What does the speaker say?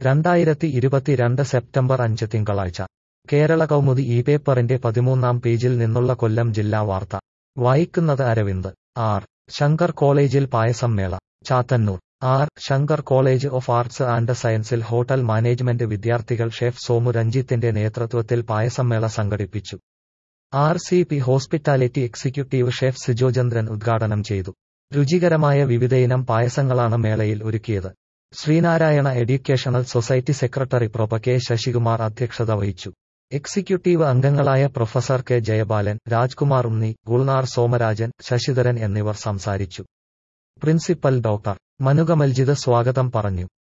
രണ്ടായിരത്തി ഇരുപത്തിരണ്ട് സെപ്റ്റംബർ അഞ്ച് തിങ്കളാഴ്ച കേരള കൗമുദി ഈ പേപ്പറിന്റെ പതിമൂന്നാം പേജിൽ നിന്നുള്ള കൊല്ലം ജില്ലാ വാർത്ത വായിക്കുന്നത് അരവിന്ദ് ആർ ശങ്കർ കോളേജിൽ പായസം മേള Chathannoor R Shankar college of arts and സയൻസിൽ ഹോട്ടൽ മാനേജ്മെന്റ് വിദ്യാർത്ഥികൾ ഷെഫ് സോമു രഞ്ജിത്തിന്റെ നേതൃത്വത്തിൽ പായസമേള സംഘടിപ്പിച്ചു R C P hospitality executive chef Sijo Chandran ഉദ്ഘാടനം ചെയ്തു രുചികരമായ വിവിധയിനം പായസങ്ങളാണ് മേളയിൽ ഒരുക്കിയത് Sreenarayana educational society secretary prof K Sasikumar അധ്യക്ഷത വഹിച്ചു എക്സിക്യൂട്ടീവ് അംഗങ്ങളായ പ്രൊഫസർ കെ ജയബാലൻ രാജ്കുമാർ ഉണ്ണി ഗുൾനാർ സോമരാജൻ ശശിധരൻ എന്നിവർ സംസാരിച്ചു പ്രിൻസിപ്പൽ ഡോക്ടർ മനുക മൽജിദ് സ്വാഗതം പറഞ്ഞു